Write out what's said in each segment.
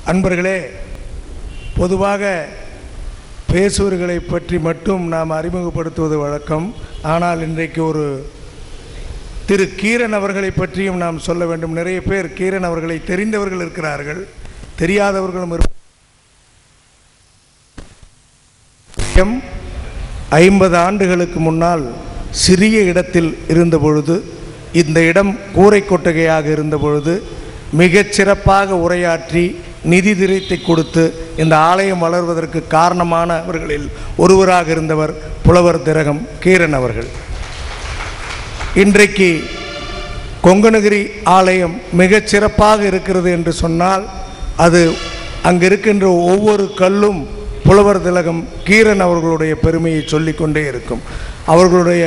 அன்பர்களே பொதுவாக பேசுவர்களை பற்றி மட்டும் நாம் அறிமுகப்படுத்துவது வழக்கம் ஆனால் இன்றைக்கு ஒரு திரு கீரன் அவர்களை பற்றியும் நாம் சொல்ல வேண்டும் நிறைய பேர் கீரன் அவர்களை தெரிந்தவர்கள் இருக்கிறார்கள் தெரியாதவர்களும் இருப்பார்கள். ஐம்பது ஆண்டுகளுக்கு முன்னால் சிறிய இடத்தில் இருந்த பொழுது இந்த இடம் கூரை கொட்டகையாக இருந்த பொழுது மிகச் சிறப்பாக உரையாற்றி நிதி திரைத்தை கொடுத்து இந்த ஆலயம் வளர்வதற்கு காரணமானவர்களில் ஒருவராக இருந்தவர் புலவர் திரகம் கீரன் அவர்கள் இன்றைக்கு கொங்கணகிரி ஆலயம் மிகச் சிறப்பாக இருக்கிறது என்று சொன்னால் அது அங்கு இருக்கின்ற ஒவ்வொரு கல்லும் புலவர் திலகம் கீரன் அவர்களுடைய பெருமையை சொல்லிக்கொண்டே இருக்கும் அவர்களுடைய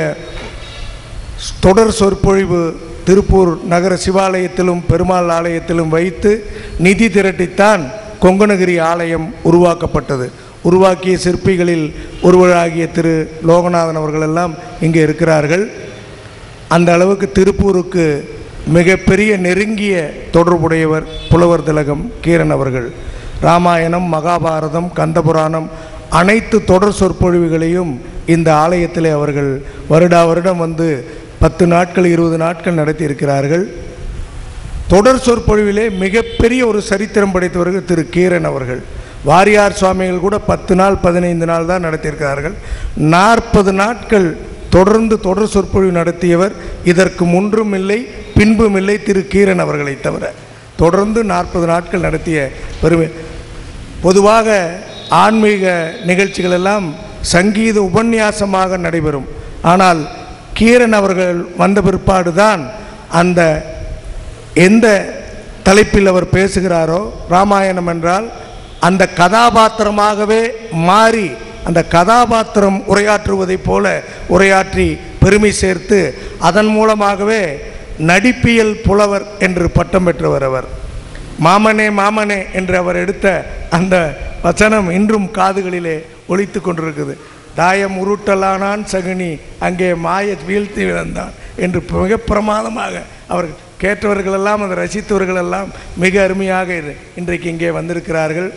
தொடர் சொற்பொழிவு திருப்பூர் நகர சிவாலயத்திலும் பெருமாள் ஆலயத்திலும் வைத்து நிதி திரட்டித்தான் கொங்கணகிரி ஆலயம் உருவாக்கப்பட்டது உருவாக்கிய சிற்பிகளில் ஒருவராகிய திரு லோகநாதன் அவர்களெல்லாம் இங்கே இருக்கிறார்கள் அந்த அளவுக்கு திருப்பூருக்கு மிகப்பெரிய நெருங்கிய தொடர்புடையவர் புலவர் திலகம் கீரன் அவர்கள் ராமாயணம் மகாபாரதம் கந்தபுராணம் அனைத்து தொடர் சொற்பொழிவுகளையும் இந்த ஆலயத்திலே அவர்கள் வருடா வருடம் வந்து பத்து நாட்கள் இருபது நாட்கள் நடத்தி இருக்கிறார்கள் தொடர் சொற்பொழிவிலே மிகப்பெரிய ஒரு சரித்திரம் படைத்தவர்கள் திரு கீரன் அவர்கள் வாரியார் சுவாமிகள் கூட பத்து நாள் பதினைந்து நாள் தான் நடத்தியிருக்கிறார்கள் நாற்பது நாட்கள் தொடர்ந்து தொடர் சொற்பொழிவு நடத்தியவர் இதற்கு முன்றும் இல்லை பின்பும் இல்லை திரு கீரன் அவர்களை தவிர தொடர்ந்து நாற்பது நாட்கள் நடத்திய பெருமை பொதுவாக ஆன்மீக நிகழ்ச்சிகள் எல்லாம் சங்கீத உபன்யாசமாக நடைபெறும் ஆனால் கீரன் அவர்கள் வந்த பிற்பாடு தான் அந்த எந்த தலைப்பில் அவர் பேசுகிறாரோ ராமாயணம் என்றால் அந்த கதாபாத்திரமாகவே மாறி அந்த கதாபாத்திரம் உரையாற்றுவதைப் போல உரையாற்றி பெருமை சேர்த்து அதன் மூலமாகவே நடிப்பியல் புலவர் என்று பட்டம் பெற்றவர் அவர் மாமனே மாமனே என்று அவர் எடுத்த அந்த வசனம் இன்றும் காதுகளிலே ஒலித்து கொண்டிருக்குது தாயம் உருட்டலானான் சகுனி அங்கே மாய வீழ்த்தி விழுந்தான் என்று மிக பிரமாதமாக அவர் கேட்டவர்களெல்லாம் அதை ரசித்தவர்களெல்லாம் மிக அருமையாக இது இன்றைக்கு இங்கே வந்திருக்கிறார்கள்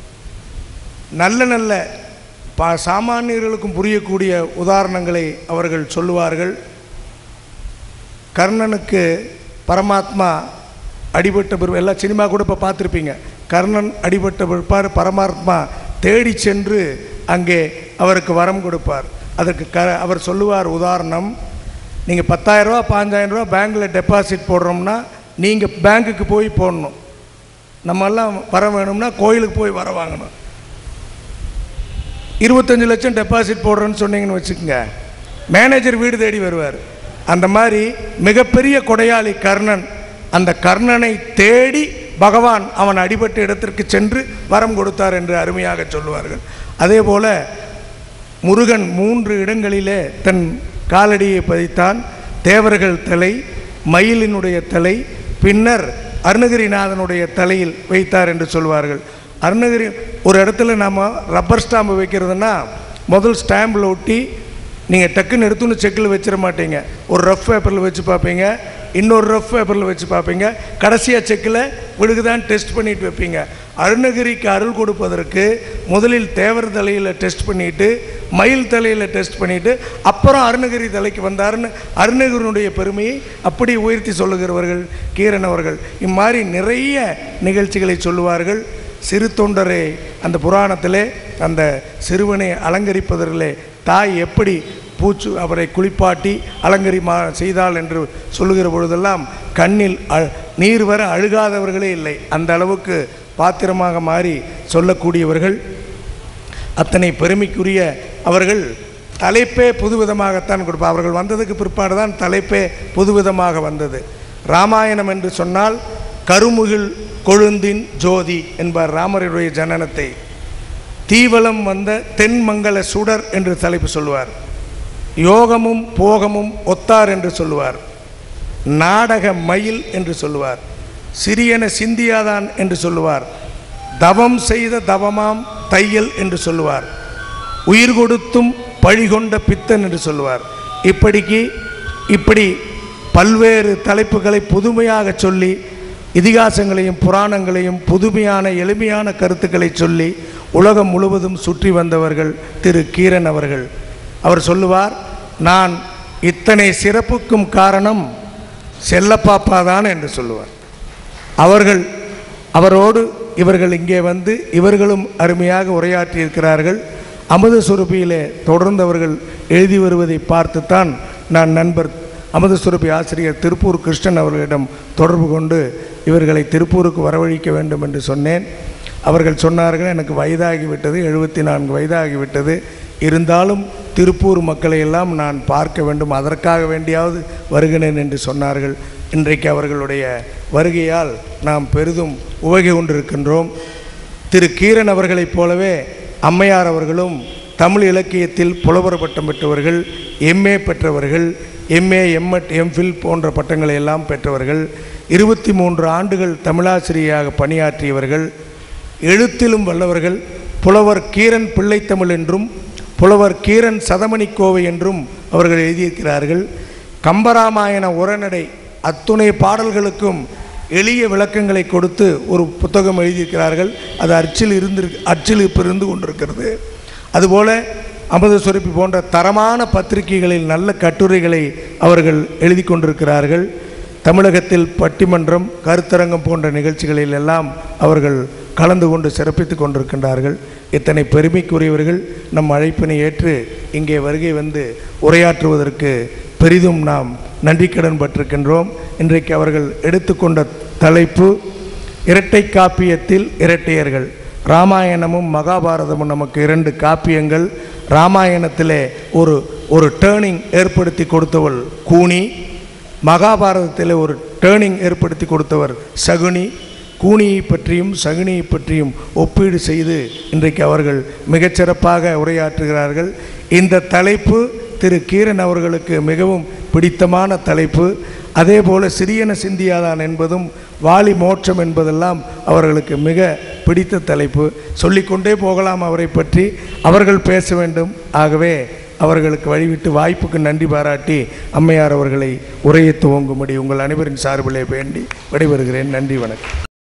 நல்ல நல்ல பா சாமானியர்களுக்கும் புரியக்கூடிய உதாரணங்களை அவர்கள் சொல்லுவார்கள் கர்ணனுக்கு பரமாத்மா அடிபட்ட பிறகு எல்லா சினிமா கூட இப்போ பார்த்துருப்பீங்க கர்ணன் அடிபட்ட பிற்பாடு பரமாத்மா தேடி சென்று அங்கே அவருக்கு வரம் கொடுப்பார் அதற்கு க அவர் சொல்லுவார் உதாரணம் நீங்கள் பத்தாயிரரூபா பாஞ்சாயிரரூபா பேங்க்கில் டெபாசிட் போடுறோம்னா நீங்கள் பேங்க்குக்கு போய் போடணும் நம்மெல்லாம் வர வேணும்னா கோயிலுக்கு போய் வர வாங்கணும் இருபத்தஞ்சு லட்சம் டெபாசிட் போடுறேன்னு சொன்னீங்கன்னு வச்சுக்கோங்க மேனேஜர் வீடு தேடி வருவார் அந்த மாதிரி மிகப்பெரிய கொடையாளி கர்ணன் அந்த கர்ணனை தேடி பகவான் அவன் அடிபட்ட இடத்திற்கு சென்று வரம் கொடுத்தார் என்று அருமையாக சொல்லுவார்கள் அதே போல முருகன் மூன்று இடங்களிலே தன் காலடியை பதித்தான் தேவர்கள் தலை மயிலினுடைய தலை பின்னர் அருணகிரிநாதனுடைய தலையில் வைத்தார் என்று சொல்வார்கள் அருணகிரி ஒரு இடத்துல நம்ம ரப்பர் ஸ்டாம்பு வைக்கிறதுனா முதல் ஸ்டாம்பில் ஒட்டி நீங்கள் டக்குன்னு எடுத்துன்னு செக்கில் வச்சிட மாட்டீங்க ஒரு ரஃப் பேப்பரில் வச்சு பார்ப்பீங்க இன்னொரு ரஃப் பேப்பரில் வச்சு பார்ப்பீங்க கடைசியாக செக்கில் விழுகுதான் டெஸ்ட் பண்ணிட்டு வைப்பீங்க அருணகிரிக்கு அருள் கொடுப்பதற்கு முதலில் தேவர் தலையில் டெஸ்ட் பண்ணிட்டு மயில் தலையில் டெஸ்ட் பண்ணிட்டு அப்புறம் அருணகிரி தலைக்கு வந்தாருன்னு அருணகிரினுடைய பெருமையை அப்படி உயர்த்தி சொல்லுகிறவர்கள் கீரன் அவர்கள் இம்மாதிரி நிறைய நிகழ்ச்சிகளை சொல்லுவார்கள் சிறு தொண்டரை அந்த புராணத்திலே அந்த சிறுவனை அலங்கரிப்பதிலே தாய் எப்படி பூச்சு அவரை குளிப்பாட்டி அலங்கரிமா செய்தாள் என்று சொல்லுகிற பொழுதெல்லாம் கண்ணில் அ நீர் வர அழுகாதவர்களே இல்லை அந்த அளவுக்கு பாத்திரமாக மாறி சொல்லக்கூடியவர்கள் அத்தனை பெருமைக்குரிய அவர்கள் தலைப்பே புதுவிதமாகத்தான் கொடுப்பார் அவர்கள் வந்ததுக்கு பிற்பாடு தான் தலைப்பே புதுவிதமாக வந்தது ராமாயணம் என்று சொன்னால் கருமுகில் கொழுந்தின் ஜோதி என்பார் ராமருடைய ஜனனத்தை தீவலம் வந்த தென்மங்கல சுடர் என்று தலைப்பு சொல்லுவார் யோகமும் போகமும் ஒத்தார் என்று சொல்லுவார் நாடக மயில் என்று சொல்லுவார் சிறியன சிந்தியாதான் என்று சொல்லுவார் தவம் செய்த தவமாம் தையல் என்று சொல்லுவார் உயிர் கொடுத்தும் பழிகொண்ட பித்தன் என்று சொல்லுவார் இப்படிக்கு இப்படி பல்வேறு தலைப்புகளை புதுமையாக சொல்லி இதிகாசங்களையும் புராணங்களையும் புதுமையான எளிமையான கருத்துக்களை சொல்லி உலகம் முழுவதும் சுற்றி வந்தவர்கள் திரு கீரன் அவர்கள் அவர் சொல்லுவார் நான் இத்தனை சிறப்புக்கும் காரணம் செல்லப்பாப்பா தான் என்று சொல்லுவார் அவர்கள் அவரோடு இவர்கள் இங்கே வந்து இவர்களும் அருமையாக உரையாற்றியிருக்கிறார்கள் அமுத சுரபியிலே தொடர்ந்து அவர்கள் எழுதி வருவதை பார்த்துத்தான் நான் நண்பர் அமுத சுரபி ஆசிரியர் திருப்பூர் கிருஷ்ணன் அவர்களிடம் தொடர்பு கொண்டு இவர்களை திருப்பூருக்கு வரவழைக்க வேண்டும் என்று சொன்னேன் அவர்கள் சொன்னார்கள் எனக்கு வயதாகிவிட்டது எழுபத்தி நான்கு வயதாகிவிட்டது இருந்தாலும் திருப்பூர் மக்களை எல்லாம் நான் பார்க்க வேண்டும் அதற்காக வேண்டியாவது வருகிறேன் என்று சொன்னார்கள் இன்றைக்கு அவர்களுடைய வருகையால் நாம் பெரிதும் உவகை கொண்டிருக்கின்றோம் திரு கீரன் அவர்களைப் போலவே அம்மையார் அவர்களும் தமிழ் இலக்கியத்தில் புலவர் பட்டம் பெற்றவர்கள் எம்ஏ பெற்றவர்கள் எம்ஏ எம்எட் எம்ஃபில் போன்ற பட்டங்களை எல்லாம் பெற்றவர்கள் இருபத்தி மூன்று ஆண்டுகள் தமிழாசிரியராக பணியாற்றியவர்கள் எழுத்திலும் வல்லவர்கள் புலவர் கீரன் பிள்ளைத்தமிழ் என்றும் புலவர் கீரன் சதமணி கோவை என்றும் அவர்கள் எழுதியிருக்கிறார்கள் கம்பராமாயண உரைநடை அத்துணை பாடல்களுக்கும் எளிய விளக்கங்களை கொடுத்து ஒரு புத்தகம் எழுதியிருக்கிறார்கள் அது அச்சில் இருந்து அச்சில் இப்போ இருந்து கொண்டிருக்கிறது அதுபோல அமுத சுரப்பி போன்ற தரமான பத்திரிகைகளில் நல்ல கட்டுரைகளை அவர்கள் எழுதி கொண்டிருக்கிறார்கள் தமிழகத்தில் பட்டிமன்றம் கருத்தரங்கம் போன்ற நிகழ்ச்சிகளில் எல்லாம் அவர்கள் கலந்து கொண்டு சிறப்பித்து கொண்டிருக்கின்றார்கள் இத்தனை பெருமைக்குரியவர்கள் நம் அழைப்பினை ஏற்று இங்கே வருகை வந்து உரையாற்றுவதற்கு பெரிதும் நாம் நன்றிக்கடன் பட்டிருக்கின்றோம் இன்றைக்கு அவர்கள் எடுத்துக்கொண்ட தலைப்பு இரட்டை காப்பியத்தில் இரட்டையர்கள் ராமாயணமும் மகாபாரதமும் நமக்கு இரண்டு காப்பியங்கள் ராமாயணத்திலே ஒரு ஒரு டேர்னிங் ஏற்படுத்தி கொடுத்தவள் கூனி மகாபாரதத்தில் ஒரு டேர்னிங் ஏற்படுத்தி கொடுத்தவர் சகுனி கூனியை பற்றியும் சகுனியை பற்றியும் ஒப்பீடு செய்து இன்றைக்கு அவர்கள் மிகச்சிறப்பாக உரையாற்றுகிறார்கள் இந்த தலைப்பு திரு கீரன் அவர்களுக்கு மிகவும் பிடித்தமான தலைப்பு அதே போல சிறியன சிந்தியாதான் என்பதும் வாலி மோட்சம் என்பதெல்லாம் அவர்களுக்கு மிக பிடித்த தலைப்பு சொல்லிக்கொண்டே போகலாம் அவரை பற்றி அவர்கள் பேச வேண்டும் ஆகவே அவர்களுக்கு வழிவிட்டு வாய்ப்புக்கு நன்றி பாராட்டி அம்மையார் அவர்களை உரையை துவங்கும்படி உங்கள் அனைவரின் சார்பிலே வேண்டி விடைபெறுகிறேன் நன்றி வணக்கம்